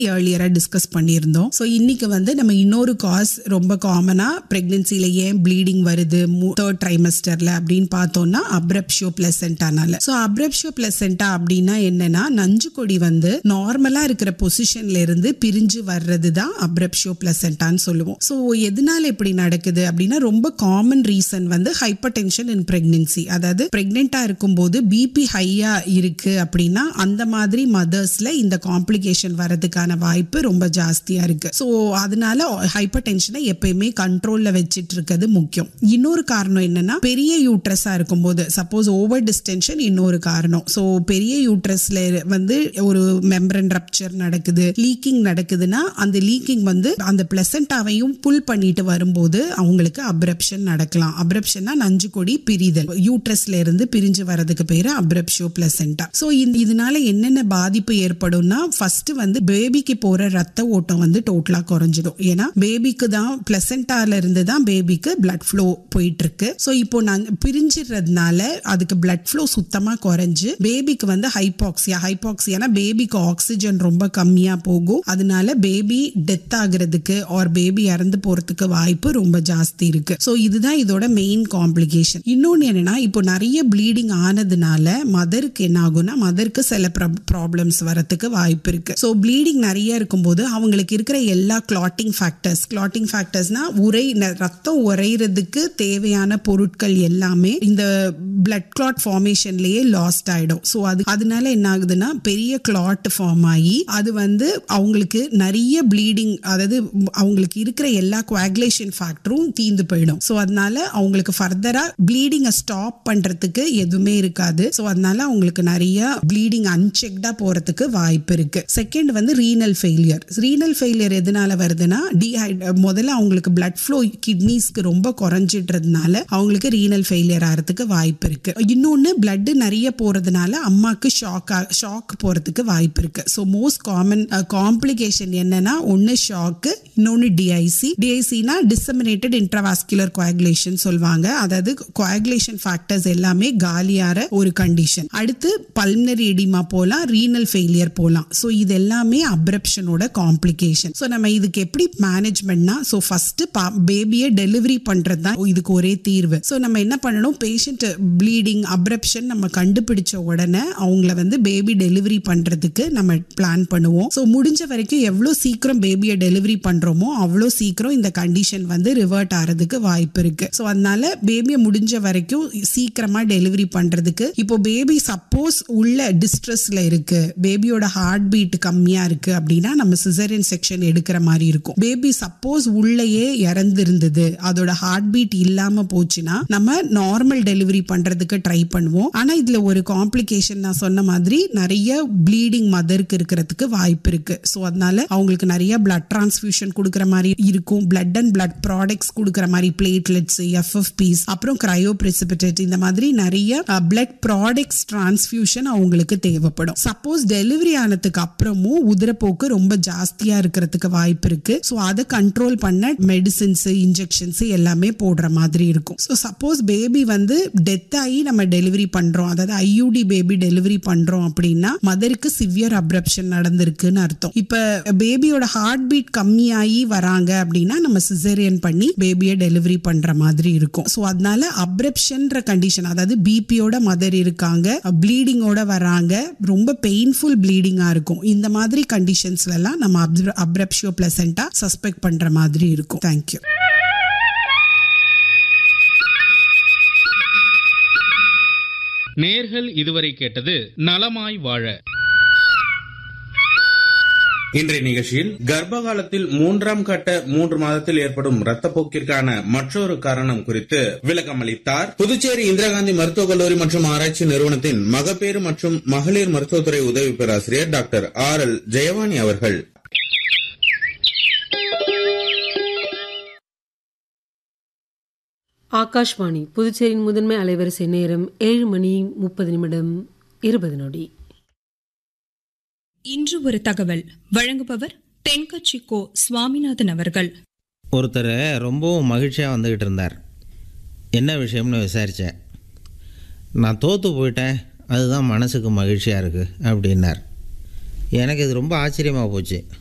ஏர்லியரா discuss பண்ணியிருந்தோம் so இன்னைக்கு வந்து நம்ம இன்னொரு காஸ் ரொம்ப காமனா பிரெக்னன்சில ஏன் ப்ளீடிங் வருது தேர்ட் ட்ரைமஸ்டர்ல அப்படின்னு பார்த்தோம்னா அப்ரப்ஷியோ பிளசென்டானால ஸோ அப்ரப்ஷியோ பிளசென்டா அப்படின்னா என்னன்னா நஞ்சு கொடி வந்து நார்மலா இருக்கிற பொசிஷன்ல இருந்து பிரிஞ்சு வர்றது தான் அப்ரப்ஷியோ பிளசென்டான்னு சொல்லுவோம் ஸோ எதனால இப்படி நடக்குது அப்படின்னா ரொம்ப காமன் ரீசன் வந்து ஹைப்பர் டென்ஷன் இன் பிரெக்னன்சி அதாவது பிரெக்னெண்டா இருக்கும்போது பிபி ஹையா இருக்கு அப்படின்னா அந்த மாதிரி மதர்ஸ்ல இந்த காம்ப்ளிகேஷன் வரதுக்கான வாய்ப்பு ரொம்ப ஜாஸ்தியா இருக்கு ஸோ அதனால ஹைப்பர் டென்ஷனை எப்பயுமே கண்ட்ரோல்ல வச்சிட்டு இருக்கிறது முக்கியம் இன்னொரு காரணம் என்னன்னா பெரிய யூட்ரஸா இருக்கும்போது சப்போஸ் ஓவர் டிஸ்டென்ஷன் இன்னொரு காரணம் ஸோ பெரிய யூட்ரஸ்ல வந்து ஒரு மெம்பரன் ரப்சர் நடக்குது லீக்கிங் நடக்குதுன்னா அந்த லீக்கிங் வந்து அந்த பிளசண்டாவையும் புல் பண்ணிட்டு வரும்போது அவங்களுக்கு அப்ரப்ஷன் நடக்கலாம் அப்ரப்ஷன்னா நஞ்சு கொடி பிரிதல் யூட்ரஸ்ல இருந்து பிரிஞ்சு வரதுக்கு பேரு அப்ரப்ஷியோ பிளசென்டா ஸோ இதனால என்னென்ன பாதிப்பு ஏற்படும்னா ஃபர்ஸ்ட் வந்து பேபிக்கு போற ரத்த ஓட்டம் வந்து டோட்டலா குறைஞ்சிடும் ஏன்னா பேபிக்கு தான் பிளசென்டால இருந்து தான் பேபிக்கு பிளட் ஃப்ளோ போயிட்டு இருக்கு ஸோ இப்போ நான் பிரிஞ்சிடுறதுனால அதுக்கு பிளட் ஃப்ளோ சுத்தமா குறைஞ்சு பேபிக்கு வந்து ஹைபாக்சியா ஹைபாக்சியானா பேபிக்கு ஆக்சிஜன் ரொம்ப கம்மியா போகும் அதனால பேபி டெத் ஆகுறதுக்கு ஆர் பேபி இறந்து போறதுக்கு வாய்ப்பு ரொம்ப ஜாஸ்தி இருக்கு ஸோ இதுதான் இதோட மெயின் காம்ப்ளிகேஷன் இன்னொன்னு என்னன்னா இப்போ நிறைய ப்ளீடிங் ஆனதுனால மதருக்கு என்ன ஆகும்னா மதருக்கு சில ப்ராப்ளம்ஸ் வரத்துக்கு வாய்ப்பு இருக்கு ஸோ ப்ளீடிங் நிறைய இருக்கும்போது அவங்களுக்கு இருக்கிற எல்லா கிளாட்டிங் ஃபேக்டர்ஸ் கிளாட்டிங் ஃபேக்டர்ஸ்னா உரை ந- ரத்தம் உறையிறதுக்கு தேவையான பொருட்கள் எல்லாமே இந்த பிளட் கிளாட் ஃபார்மேஷன்லயே லாஸ்ட் ஆயிடும் ஸோ அது அதனால என்ன ஆகுதுன்னா பெரிய கிளாட் ஃபார்ம் ஆகி அது வந்து அவங்களுக்கு நிறைய ப்ளீடிங் அதாவது அவங்களுக்கு இருக்கிற எல்லா குவாகுலேஷன் ஃபேக்டரும் தீந்து போயிடும் ஸோ அதனால அவங்களுக்கு ஃபர்தரா ப்ளீடிங்கை ஸ்டாப் பண்றதுக்கு எதுவுமே இருக்காது ஸோ அதனால அவங்களுக்கு நிறைய ப்ளீடிங் அன்செக்டா போறதுக்கு வாய்ப்பு இருக்கு செகண்ட் வந்து ரீனல் ஃபெயிலியர் ரீனல் ஃபெயிலியர் எதனால வருதுன்னா டீஹைட் முதல்ல அவங்களுக்கு பிளட் ஃப்ளோ கிட்னிஸ்க்கு ரொம்ப குறைஞ்சிடுறதுனால அவங்களுக்கு ரீனல் ஃபெயிலியர் ஆகிறதுக்கு வாய்ப்பு இருக்கு இன்னொன்னு பிளட் நிறைய போறதுனால அம்மாக்கு ஷாக் ஷாக் போறதுக்கு வாய்ப்பு இருக்கு ஸோ மோஸ்ட் காமன் காம்ப்ளிகேஷன் என்னன்னா ஒன்னு ஷாக்கு இன்னொன்னு டிஐசி டிஐசினா டிசமினேட்டட் இன்ட்ராவாஸ்குலர் coagulation சொல்லுவாங்க அதாவது coagulation ஃபேக்டர்ஸ் எல்லாமே காலியார ஒரு கண்டிஷன் அடுத்து பல்மனரி எடிமா போலாம் ரீனல் ஃபெயிலியர் போலாம் ஸோ இது எல்லாமே அப்ரப்ஷனோட காம்ப்ளிகேஷன் ஸோ நம்ம இதுக்கு எப்படி மேனேஜ்மெண்ட்னா ஸோ ஃபர்ஸ்ட் பேபியை டெலிவரி பண்றது தான் இதுக்கு ஒரே தீர்வு ஸோ நம்ம என்ன பண்ணணும் பேஷண்ட் ப்ளீடிங் அப்ரப்ஷன் நம்ம கண்டுபிடிச்ச உடனே அவங்கள வந்து பேபி டெலிவரி பண்றதுக்கு நம்ம பிளான் பண்ணுவோம் ஸோ முடிஞ்ச வரைக்கும் எவ்வளோ சீக்கிரம் பேபியை டெலிவரி பண்றோமோ அவ்வளோ சீக்கிரம் இந்த கண்டிஷன் வந்து ரிவர்ட் ஆகிறதுக்கு வாய்ப்பு இருக்கு ஸோ அதனால பேபியை முடிஞ்ச வரைக்கும் சீக்கிரமா டெலிவரி பண்றதுக்கு இப்போ பேபி சப்போஸ் உள்ள டிஸ்ட்ரெஸ்ல இருக்கு பேபியோட ஹார்ட் பீட் கம்மியா இருக்கு அப்படின்னா நம்ம சிசரியன் செக்ஷன் எடுக்கிற மாதிரி இருக்கும் பேபி சப்போஸ் உள்ளேயே இறந்திருந்தது அதோட ஹார்ட் பீட் இல்லாம போச்சுன்னா நம்ம நார்மல் டெலிவரி பண்றதுக்கு ட்ரை பண்ணுவோம் ஆனா இதுல ஒரு காம்ப்ளிகேஷன் நான் சொன்ன மாதிரி நிறைய ப்ளீடிங் மதருக்கு இருக்கிறதுக்கு வாய்ப்பு இருக்கு ஸோ அதனால அவங்களுக்கு நிறைய பிளட் டிரான்ஸ்ஃபியூஷன் கொடுக்குற மாதிரி இருக்கும் பிளட் அண்ட் பிளட் ப்ராடக்ட்ஸ் கொடுக்குற மாதிரி பிளேட்லெட்ஸ் எஃப்எஃபிஸ் அப்புறம் கிரையோ பிரெசிபிடேட் இந்த மாதிரி நிறைய பிளட் ப்ராடக்ட்ஸ் டிரான்ஸ்ஃபியூஷன் அவங்களுக்கு தேவைப்படும் சப்போஸ் டெலிவரி ஆனதுக்கு அப்புறமும் உதிரப்போக்கு ரொம்ப ஜாஸ்தியா இருக்கிறதுக்கு வாய்ப்பு இருக்கு ஸோ அதை கண்ட்ரோல் பண்ண மெடிசின்ஸ் இன்ஜெக்ஷன்ஸ் எல்லாமே போடுற மாதிரி இருக்கும் ஸோ சப்போஸ் பேபி வந்து டெத் ஆகி நம்ம டெலிவரி பண்றோம் அதாவது ஐயூடி பேபி டெலிவரி பண்றோம் அப்படின்னா மதருக்கு சிவியர் அப்ரப்ஷன் நடந்திருக்குன்னு அர்த்தம் இப்ப பேபியோட ஹார்ட் பீட் கம்மியாகி வராங்க அப்படின்னா நம்ம சிசேரியன் பண்ணி பேபியை டெலிவரி பண்ற மாதிரி இருக்கும் ஸோ அதனால அப்ரப்ஷன்ற கண்டிஷன் அதாவது பிபியோட மதர் இருக்காங்க ப்ளீடிங்கோட வராங்க ரொம்ப பெயின்ஃபுல் ப்ளீடிங்கா இருக்கும் இந்த மாதிரி கண்டிஷன்ஸ்ல எல்லாம் நம்ம அப்ரப்ஷியோ பிளசண்டா சஸ்பெக்ட் பண்ற மாதிரி இருக்கும் தேங்க்யூ நேர்கள் இதுவரை கேட்டது நலமாய் வாழ இன்றைய நிகழ்ச்சியில் கர்ப்ப காலத்தில் மூன்றாம் கட்ட மூன்று மாதத்தில் ஏற்படும் ரத்தப்போக்கிற்கான மற்றொரு காரணம் குறித்து விளக்கம் அளித்தார் புதுச்சேரி இந்திரா காந்தி மருத்துவக் கல்லூரி மற்றும் ஆராய்ச்சி நிறுவனத்தின் மகப்பேறு மற்றும் மகளிர் மருத்துவத்துறை உதவி பேராசிரியர் டாக்டர் ஆர் எல் ஜெயவாணி அவர்கள் ஆகாஷ்வாணி புதுச்சேரியின் முதன்மை அலைவரிசை நேரம் ஏழு மணி முப்பது நிமிடம் இருபது நொடி இன்று ஒரு தகவல் வழங்குபவர் தென்கட்சி கோ சுவாமிநாதன் அவர்கள் ஒருத்தர் ரொம்பவும் மகிழ்ச்சியாக வந்துக்கிட்டு இருந்தார் என்ன விஷயம்னு விசாரித்தேன் நான் தோற்று போயிட்டேன் அதுதான் மனசுக்கு மகிழ்ச்சியாக இருக்குது அப்படின்னார் எனக்கு இது ரொம்ப ஆச்சரியமாக போச்சு